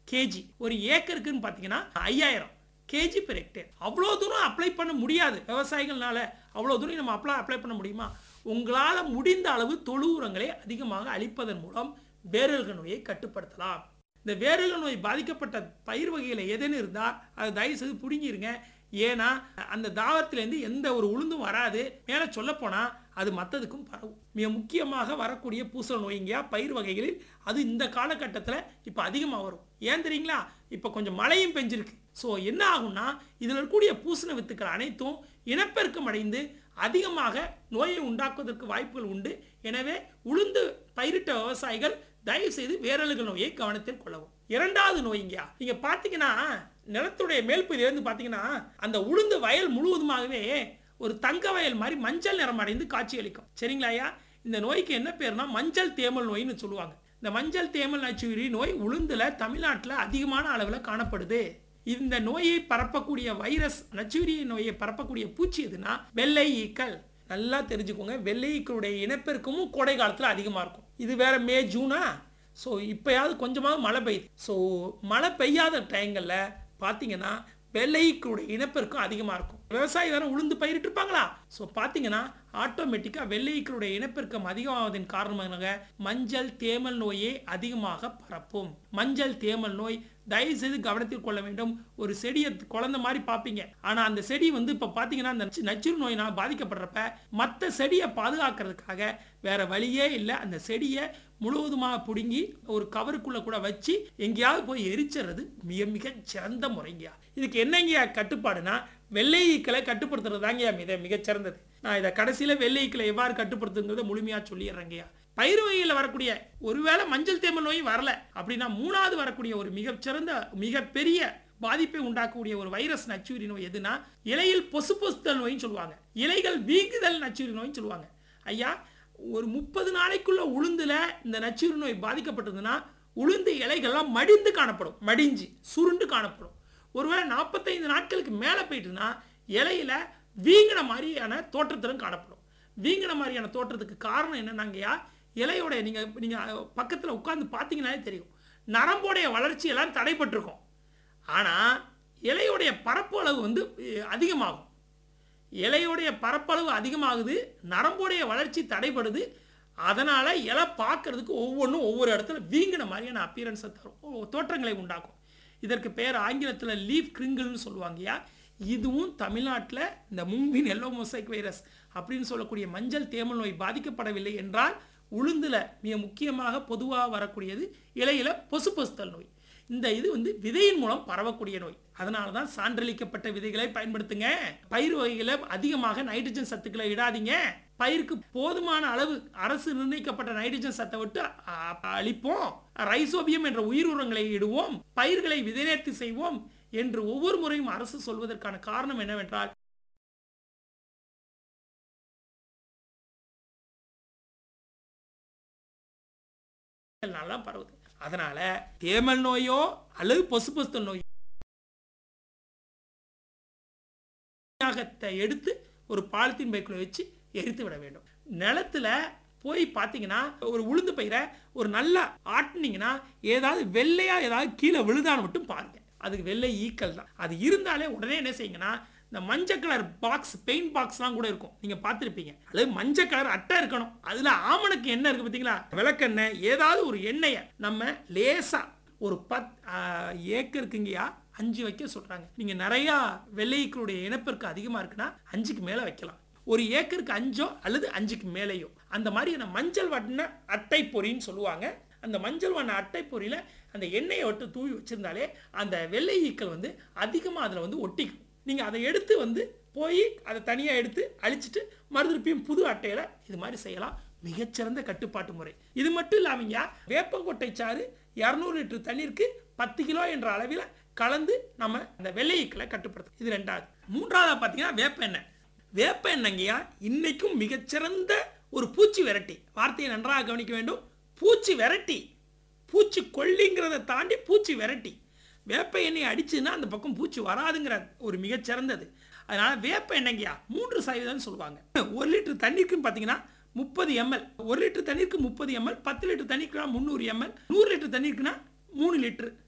KG ஒரு ஏக்கருக்குன்னு பார்த்தீங்கன்னா ஐயாயிரம் கேஜி பெர் ஹெக்டேர் அவ்வளோ தூரம் அப்ளை பண்ண முடியாது விவசாயிகள்னால அவ்வளோ தூரம் நம்ம அப்ளை அப்ளை பண்ண முடியுமா உங்களால் முடிந்த அளவு தொழு உரங்களை அதிகமாக அளிப்பதன் மூலம் வேரல்கள் நோயை கட்டுப்படுத்தலாம் இந்த வேரல்கள் நோய் பாதிக்கப்பட்ட பயிர் வகையில் எதுன்னு இருந்தால் அதை தயவு செய்து பிடுங்கிருங்க ஏன்னா அந்த தாவரத்திலேருந்து எந்த ஒரு உளுந்தும் வராது மேலே சொல்லப்போனால் அது மற்றதுக்கும் பரவும் மிக முக்கியமாக வரக்கூடிய பூசல் நோய்ங்கயா பயிர் வகைகளில் அது இந்த காலகட்டத்தில் இப்போ அதிகமாக வரும் ஏன் தெரியுங்களா இப்போ கொஞ்சம் மழையும் பெஞ்சிருக்கு ஸோ என்ன ஆகும்னா இதில் இருக்கக்கூடிய பூசண வித்துக்கள் அனைத்தும் இனப்பெருக்கம் அடைந்து அதிகமாக நோயை உண்டாக்குவதற்கு வாய்ப்புகள் உண்டு எனவே உளுந்து பயிரிட்ட விவசாயிகள் தயவு செய்து வேரலுகள் நோயை கவனத்தில் கொள்ளவும் இரண்டாவது நோய்ங்கயா நீங்க பாத்தீங்கன்னா நிலத்துடைய மேல்பகுதியிலிருந்து பாத்தீங்கன்னா அந்த உளுந்து வயல் முழுவதுமாகவே ஒரு தங்க வயல் மாதிரி மஞ்சள் நிறம் அடைந்து காட்சி அளிக்கும் சரிங்களா ஐயா இந்த நோய்க்கு என்ன பேருனா மஞ்சள் தேமல் நோய்னு சொல்லுவாங்க இந்த மஞ்சள் தேமல் நச்சுயிரி நோய் உளுந்துல தமிழ்நாட்டில் அதிகமான அளவில் காணப்படுது இந்த நோயை பரப்பக்கூடிய வைரஸ் நச்சுயிரி நோயை பரப்பக்கூடிய பூச்சி எதுனா வெள்ளை ஈக்கள் நல்லா தெரிஞ்சுக்கோங்க வெள்ளை ஈக்களுடைய இனப்பெருக்கமும் கோடை காலத்தில் அதிகமாக இருக்கும் இது வேற மே ஜூனா ஸோ இப்போயாவது கொஞ்சமாவது மழை பெய்யுது ஸோ மழை பெய்யாத டைங்களில் பார்த்தீங்கன்னா வெள்ளைக்குடைய இனப்பெருக்கம் அதிகமாக இருக்கும் விவசாயி வேற உளுந்து பயிரிட்டு இருப்பாங்களா ஸோ பார்த்தீங்கன்னா ஆட்டோமேட்டிக்காக வெள்ளைக்குடைய இனப்பெருக்கம் அதிகமாவதன் காரணமாக மஞ்சள் தேமல் நோயே அதிகமாக பரப்பும் மஞ்சள் தேமல் நோய் தயவு செய்து கவனத்தில் கொள்ள வேண்டும் ஒரு செடியை குழந்தை மாதிரி பார்ப்பீங்க ஆனால் அந்த செடி வந்து இப்போ பார்த்தீங்கன்னா அந்த நச்சு- நச்சுறு நோயினால் பாதிக்கப்படுறப்ப மற்ற செடியை பாதுகாக்கிறதுக்காக வேற வழியே இல்லை அந்த செடியை முழுவதுமாக பிடுங்கி ஒரு கவருக்குள்ள கூட வச்சு எங்கேயாவது போய் எரிச்சிடுறது மிக மிக சிறந்த முறைங்கயா இதுக்கு என்னங்கயா கட்டுப்பாடுனா வெள்ளை ஈக்களை கட்டுப்படுத்துறது தாங்கயா மிக மிகச்சிறந்தது நான் இதை கடைசியில் வெள்ளை ஈக்களை எவ்வாறு கட்டுப்படுத்துங்கிறத முழுமையாக சொல்லிடுறேங்கய்யா பயிர் வகையில் வரக்கூடிய ஒருவேளை மஞ்சள் தேமல் நோய் வரல அப்படின்னா மூணாவது வரக்கூடிய ஒரு மிகச்சிறந்த மிகப்பெரிய பாதிப்பை உண்டாக்கக்கூடிய ஒரு வைரஸ் நச்சுயிரி நோய் எதுனா இலையில் பொசு பொசுத்தல் நோயின்னு சொல்லுவாங்க இலைகள் வீங்குதல் நச்சுயிரி நோயின்னு சொல்லுவாங்க ஐயா ஒரு முப்பது நாளைக்குள்ள உளுந்துல இந்த நச்சுயிரி நோய் பாதிக்கப்பட்டதுன்னா உளுந்து இலைகள்லாம் மடிந்து காணப்படும் மடிஞ்சு சுருண்டு காணப்படும் ஒருவேளை நாற்பத்தைந்து நாட்களுக்கு மேலே போயிட்டுனா இலையில வீங்கின மாதிரியான தோற்றத்திலும் காணப்படும் வீங்கின மாதிரியான தோற்றத்துக்கு காரணம் என்னன்னாங்கய்யா இலையோட நீங்க நீங்க பக்கத்தில் உட்கார்ந்து பார்த்தீங்கன்னாலே தெரியும் நரம்போடைய வளர்ச்சி எல்லாம் தடைப்பட்டிருக்கும் ஆனால் இலையோடைய பரப்பு அளவு வந்து அஹ், அதிகமாகும் இலையோடைய பரப்பளவு அதிகமாகுது நரம்போடைய வளர்ச்சி தடைபடுது அதனால இலை பார்க்கறதுக்கு ஒவ்வொன்றும் ஒவ்வொரு இடத்துல வீங்கின மாதிரியான அப்பியரன்ஸை தரும் ஓ, தோற்றங்களை உண்டாக்கும் இதற்கு பேர் ஆங்கிலத்தில் லீஃப் கிரிங்கிள்னு சொல்லுவாங்கய்யா இதுவும் தமிழ்நாட்டில் இந்த மும்பின் எல்லோ மொசைக் வைரஸ் அப்படின்னு சொல்லக்கூடிய மஞ்சள் தேமல் நோய் பாதிக்கப்படவில்லை என்றால் உளுந்துல மிக முக்கியமாக பொதுவாக வரக்கூடியது இலையில பொசு பொசுத்தல் நோய் இந்த இது வந்து விதையின் மூலம் பரவக்கூடிய நோய் அதனால தான் சான்றளிக்கப்பட்ட விதைகளை பயன்படுத்துங்க பயிர் வகைகளை அதிகமாக நைட்ரஜன் சத்துக்களை இடாதீங்க பயிருக்கு போதுமான அளவு அரசு நிர்ணயிக்கப்பட்ட நைட்ரஜன் சத்தை விட்டு அ- அளிப்போம் ரைசோபியம் என்ற உயிர் உரங்களை இடுவோம் பயிர்களை விதைநேர்த்தி செய்வோம் என்று ஒவ்வொரு முறையும் அரசு சொல்வதற்கான காரணம் என்னவென்றால் நல்லா பரவுது அதனால தேமல் நோயோ அல்லது பொசு பொசுத்தல் நோயோ யாகத்தை எடுத்து ஒரு பாலித்தீன் பைக்குள்ள வச்சு எரித்து விட வேண்டும் நிலத்துல போய் பார்த்தீங்கன்னா ஒரு உளுந்து பயிரை ஒரு நல்லா ஆட்டினீங்கன்னா ஏதாவது வெள்ளையா ஏதாவது கீழே விழுதான்னு மட்டும் பாருங்க அதுக்கு வெள்ளை ஈக்கள் தான் அது இருந்தாலே உடனே என்ன செய்யுங்கன்னா இந்த மஞ்சள் கலர் பாக்ஸ் பெயிண்ட் பாக்ஸ்லாம் கூட இருக்கும் நீங்க பார்த்துருப்பீங்க அல்லது மஞ்சள் கலர் அட்டை இருக்கணும் அதுல ஆமணக்கு எண்ணெய் இருக்கு பார்த்தீங்களா விளக்கெண்ணெய் ஏதாவது ஒரு எண்ணெயை நம்ம லேசா ஒரு பத் ஆ, ஏக்கருக்குங்கயா அஞ்சு வைக்க சொல்றாங்க நீங்க நிறைய வெள்ளைக்களுடைய இனப்பெருக்கு அதிகமா இருக்குன்னா அஞ்சுக்கு மேல வைக்கலாம் ஒரு ஏக்கருக்கு அஞ்சோ அல்லது அஞ்சுக்கு மேலேயோ அந்த மாதிரியான மஞ்சள் வண்ண அட்டை பொறின்னு சொல்லுவாங்க அந்த மஞ்சள் வண்ண அட்டை பொறியில அந்த எண்ணெயை விட்டு தூவி வச்சிருந்தாலே அந்த வெள்ளை ஈக்கள் வந்து அதிகமாக அதில் வந்து ஒட்டிக்கும் நீங்கள் அதை எடுத்து வந்து போய் அதை தனியாக எடுத்து அழிச்சிட்டு மறுதிருப்பியும் புது அட்டையில் இது மாதிரி செய்யலாம் மிகச்சிறந்த கட்டுப்பாட்டு முறை இது மட்டும் இல்லாமங்க வேப்பங்கொட்டை சாறு இரநூறு லிட்டர் தண்ணீருக்கு பத்து கிலோ என்ற அளவில் கலந்து நம்ம அந்த வெள்ளை ஈக்களை கட்டுப்படுத்தும் இது ரெண்டாவது மூன்றாவது பார்த்தீங்கன்னா வேப்ப எண்ணெய் வேப்ப எண்ணெய்ங்கய்யா இன்னைக்கும் மிகச்சிறந்த ஒரு பூச்சி விரட்டி வார்த்தையை நன்றாக கவனிக்க வேண்டும் பூச்சி விரட்டி பூச்சி கொல்லிங்கிறத தாண்டி பூச்சி விரட்டி வேப்ப எண்ணெய் அடிச்சுன்னா அந்த பக்கம் பூச்சி வராதுங்கிற ஒரு மிகச்சிறந்தது அதனால வேப்ப எண்ணெய்ங்கய்யா மூன்று சதவீதம்னு சொல்லுவாங்க ஒரு லிட்டர் தண்ணீருக்குன்னு பார்த்தீங்கன்னா முப்பது எம்எல் ஒரு லிட்டர் தண்ணீருக்கு முப்பது எம்எல் பத்து லிட்டர் தண்ணீருக்குனா முந்நூறு எம்எல் நூறு லிட்டர் தண்ணீருக்குனா மூணு லிட்டர்